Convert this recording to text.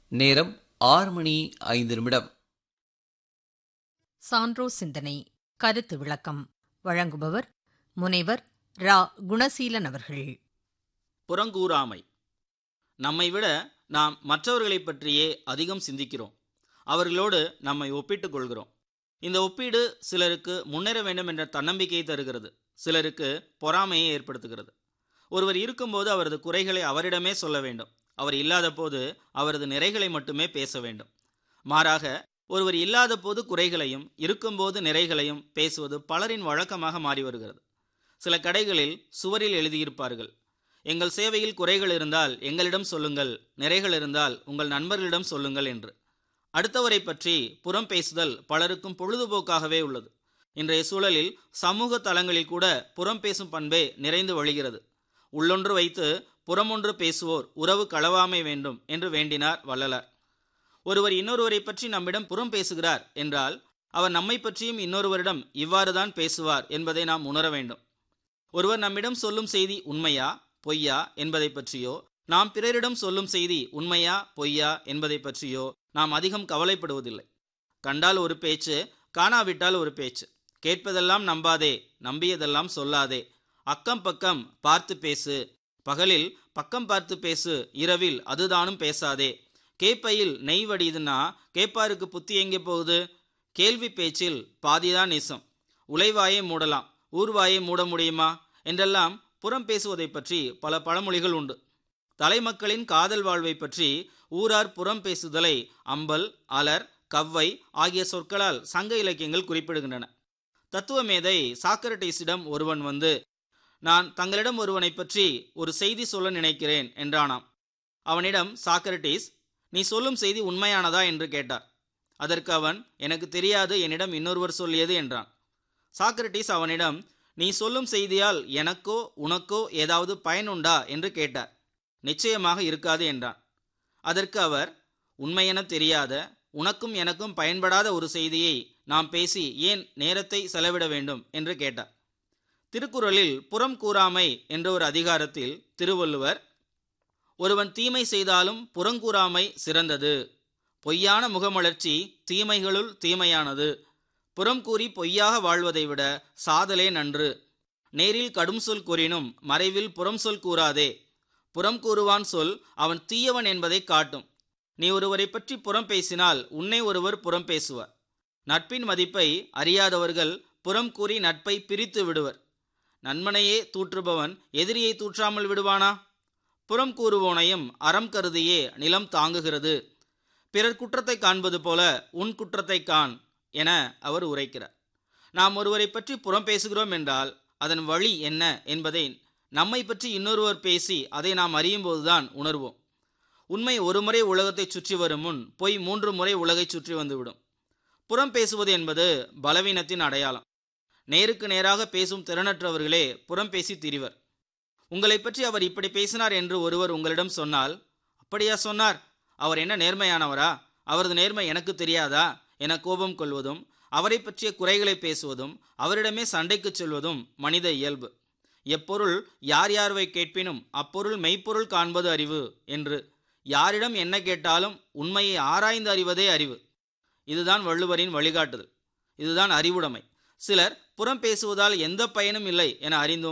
நேரம் ஆறு மணி ஐந்து நிமிடம் சான்றோ சிந்தனை கருத்து விளக்கம் வழங்குபவர் முனைவர் ரா குணசீலன் அவர்கள் புறங்கூறாமை நம்மை விட நாம் மற்றவர்களைப் பற்றியே அதிகம் சிந்திக்கிறோம் அவர்களோடு நம்மை ஒப்பிட்டுக் கொள்கிறோம் இந்த ஒப்பீடு சிலருக்கு முன்னேற வேண்டும் என்ற தன்னம்பிக்கையை தருகிறது சிலருக்கு பொறாமையை ஏற்படுத்துகிறது ஒருவர் இருக்கும்போது அவரது குறைகளை அவரிடமே சொல்ல வேண்டும் அவர் இல்லாத போது அவரது நிறைகளை மட்டுமே பேச வேண்டும் மாறாக ஒருவர் இல்லாத போது குறைகளையும் இருக்கும்போது நிறைகளையும் பேசுவது பலரின் வழக்கமாக மாறி வருகிறது சில கடைகளில் சுவரில் எழுதியிருப்பார்கள் எங்கள் சேவையில் குறைகள் இருந்தால் எங்களிடம் சொல்லுங்கள் நிறைகள் இருந்தால் உங்கள் நண்பர்களிடம் சொல்லுங்கள் என்று அடுத்தவரை பற்றி புறம் பேசுதல் பலருக்கும் பொழுதுபோக்காகவே உள்ளது இன்றைய சூழலில் சமூக தளங்களில் கூட புறம் பேசும் பண்பே நிறைந்து வழிகிறது உள்ளொன்று வைத்து புறமொன்று பேசுவோர் உறவு களவாமை வேண்டும் என்று வேண்டினார் வள்ளலார் ஒருவர் இன்னொருவரை பற்றி நம்மிடம் புறம் பேசுகிறார் என்றால் அவர் நம்மை பற்றியும் இன்னொருவரிடம் இவ்வாறுதான் பேசுவார் என்பதை நாம் உணர வேண்டும் ஒருவர் நம்மிடம் சொல்லும் செய்தி உண்மையா பொய்யா என்பதை பற்றியோ நாம் பிறரிடம் சொல்லும் செய்தி உண்மையா பொய்யா என்பதை பற்றியோ நாம் அதிகம் கவலைப்படுவதில்லை கண்டால் ஒரு பேச்சு காணாவிட்டால் ஒரு பேச்சு கேட்பதெல்லாம் நம்பாதே நம்பியதெல்லாம் சொல்லாதே அக்கம் பக்கம் பார்த்து பேசு பகலில் பக்கம் பார்த்து பேசு இரவில் அதுதானும் பேசாதே கேப்பையில் நெய் வடியுதுன்னா கேப்பாருக்கு புத்தி எங்கே போகுது கேள்வி பேச்சில் பாதிதான் நேசம் உழைவாயே மூடலாம் ஊர்வாயை மூட முடியுமா என்றெல்லாம் புறம் பேசுவதை பற்றி பல பழமொழிகள் உண்டு தலைமக்களின் காதல் வாழ்வை பற்றி ஊரார் புறம் பேசுதலை அம்பல் அலர் கவ்வை ஆகிய சொற்களால் சங்க இலக்கியங்கள் குறிப்பிடுகின்றன தத்துவ மேதை சாக்ரட்டிஸிடம் ஒருவன் வந்து நான் தங்களிடம் ஒருவனை பற்றி ஒரு செய்தி சொல்ல நினைக்கிறேன் என்றானாம் அவனிடம் சாக்ரட்டிஸ் நீ சொல்லும் செய்தி உண்மையானதா என்று கேட்டார் அதற்கு அவன் எனக்கு தெரியாது என்னிடம் இன்னொருவர் சொல்லியது என்றான் சாக்ரட்டிஸ் அவனிடம் நீ சொல்லும் செய்தியால் எனக்கோ உனக்கோ ஏதாவது பயனுண்டா என்று கேட்டார் நிச்சயமாக இருக்காது என்றான் அதற்கு அவர் உண்மையென தெரியாத உனக்கும் எனக்கும் பயன்படாத ஒரு செய்தியை நாம் பேசி ஏன் நேரத்தை செலவிட வேண்டும் என்று கேட்டார் திருக்குறளில் புறம் கூறாமை என்ற ஒரு அதிகாரத்தில் திருவள்ளுவர் ஒருவன் தீமை செய்தாலும் புறங்கூறாமை சிறந்தது பொய்யான முகமலர்ச்சி தீமைகளுள் தீமையானது புறம் கூறி பொய்யாக வாழ்வதை விட சாதலே நன்று நேரில் கடும் சொல் கூறினும் மறைவில் புறம் சொல் கூறாதே புறம் கூறுவான் சொல் அவன் தீயவன் என்பதை காட்டும் நீ ஒருவரை பற்றி புறம் பேசினால் உன்னை ஒருவர் புறம் பேசுவார் நட்பின் மதிப்பை அறியாதவர்கள் புறம் கூறி நட்பை பிரித்து விடுவர் நண்பனையே தூற்றுபவன் எதிரியை தூற்றாமல் விடுவானா புறம் கூறுவோனையும் அறம் கருதியே நிலம் தாங்குகிறது பிறர் குற்றத்தை காண்பது போல உன் குற்றத்தை காண் என அவர் உரைக்கிறார் நாம் ஒருவரை பற்றி புறம் பேசுகிறோம் என்றால் அதன் வழி என்ன என்பதை நம்மை பற்றி இன்னொருவர் பேசி அதை நாம் அறியும் போதுதான் உணர்வோம் உண்மை ஒரு முறை உலகத்தை சுற்றி வரும் முன் பொய் மூன்று முறை உலகை சுற்றி வந்துவிடும் புறம் பேசுவது என்பது பலவீனத்தின் அடையாளம் நேருக்கு நேராக பேசும் திறனற்றவர்களே புறம் பேசி திரிவர் உங்களை பற்றி அவர் இப்படி பேசினார் என்று ஒருவர் உங்களிடம் சொன்னால் அப்படியா சொன்னார் அவர் என்ன நேர்மையானவரா அவரது நேர்மை எனக்கு தெரியாதா என கோபம் கொள்வதும் அவரை பற்றிய குறைகளை பேசுவதும் அவரிடமே சண்டைக்கு செல்வதும் மனித இயல்பு எப்பொருள் யார் யார்வை கேட்பினும் அப்பொருள் மெய்ப்பொருள் காண்பது அறிவு என்று யாரிடம் என்ன கேட்டாலும் உண்மையை ஆராய்ந்து அறிவதே அறிவு இதுதான் வள்ளுவரின் வழிகாட்டுதல் இதுதான் அறிவுடைமை சிலர் புறம் பேசுவதால் எந்த பயனும் இல்லை என அறிந்தும்